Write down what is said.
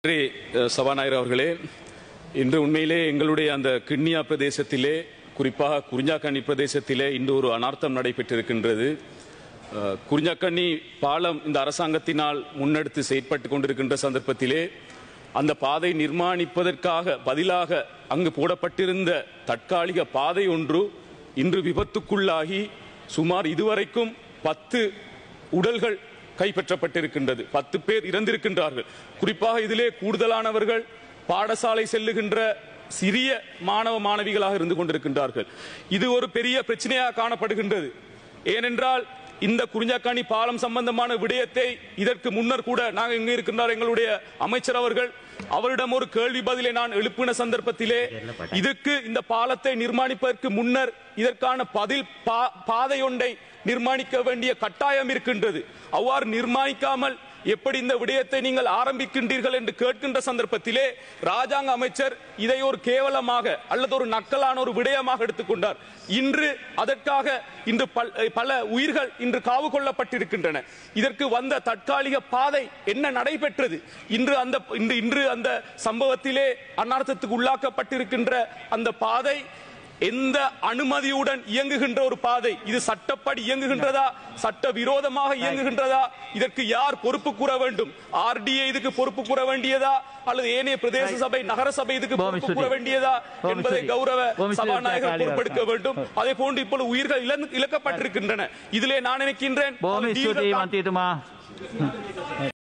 நன்றி அஹ், சபாநாயகர் அவர்களே இன்று உண்மையிலே எங்களுடைய அந்த கிண்ணியா பிரதேசத்திலே குறிப்பாக குறிஞ்சாக்கண்ணி பிரதேசத்திலே இன்று ஒரு அனார்த்தம் நடைபெற்றிருக்கின்றது அஹ், குறிஞ்சாக்கண்ணி பாலம் இந்த அரசாங்கத்தினால் முன்னெடுத்து செயற்பட்டு கொண்டிருக்கின்ற சந்தர்ப்பத்திலே அந்த பாதை நிர்மாணிப்பதற்காக பதிலாக அங்கு போடப்பட்டிருந்த தற்காலிக பாதை ஒன்று இன்று விபத்துக்குள்ளாகி சுமார் இதுவரைக்கும் பத்து உடல்கள் கைப்பற்றப்பட்டிருக்கின்றது பத்து பேர் இறந்திருக்கின்றார்கள் குறிப்பாக இதிலே கூடுதலானவர்கள் பாடசாலை செல்லுகின்ற சிறிய மாணவ மாணவிகளாக இருந்து கொண்டிருக்கின்றார்கள் இது ஒரு பெரிய பிரச்சனையாக காணப்படுகின்றது ஏனென்றால் இந்த குறிஞ்சாக்காணி பாலம் சம்பந்தமான விடயத்தை இதற்கு முன்னர் கூட நாங்கள் இங்கே இருக்கின்றார் எங்களுடைய அமைச்சர் அவர்கள் அவரிடம் ஒரு கேள்வி பதிலை நான் எழுப்பின சந்தர்ப்பத்திலே இதுக்கு இந்த பாலத்தை நிர்மாணிப்பதற்கு முன்னர் இதற்கான பதில் பா- பாதை ஒன்றை நிர்மாணிக்க வேண்டிய கட்டாயம் இருக்கின்றது அவ்வாறு நிர்மாணிக்காமல் எப்படி இந்த விடயத்தை நீங்கள் ஆரம்பிக்கின்றீர்கள் என்று கேட்கின்ற சந்தர்ப்பத்திலே ராஜாங்க அமைச்சர் இதை ஒரு கேவலமாக அல்லது ஒரு நக்கலான ஒரு விடயமாக எடுத்துக்கொண்டார் இன்று அதற்காக இன்று பல்- பல உயிர்கள் இன்று காவு கொள்ளப்பட்டிருக்கின்றன இதற்கு வந்த தற்காலிக பாதை என்ன நடைபெற்றது இன்று அந்த இன்று இன்று அந்த சம்பவத்திலே அனர்த்தத்துக்கு உள்ளாக்கப்பட்டிருக்கின்ற அந்த பாதை எந்த அனுமதியுடன் இயங்குகின்ற ஒரு பாதை இது சட்டப்படி இயங்குகின்றதா சட்ட விரோதமாக இயங்குகின்றதா இதற்கு யார் பொறுப்பு கூற வேண்டும் ஆர்டிஏ இதுக்கு பொறுப்பு கூற வேண்டியதா அல்லது ஏனைய பிரதேச சபை நகர சபை இதுக்கு போமி பொறுப்பு ஸ்துதி. கூற வேண்டியதா போமி என்பதை ஸ்துதி. கௌரவ போமி ஸ்துதி சபாநாயகர் காளிதாசன். பொறுப்பெடுக்க வேண்டும் அதே போன்று இப்பொழுது உயிர்கள் இழந்து- இழக்கப்பட்டிருக்கின்றன இதிலே நான் நினைக்கின்றேன் බොහොම பல ස්තුතියි தீவிர මන්ත්‍රීතුමා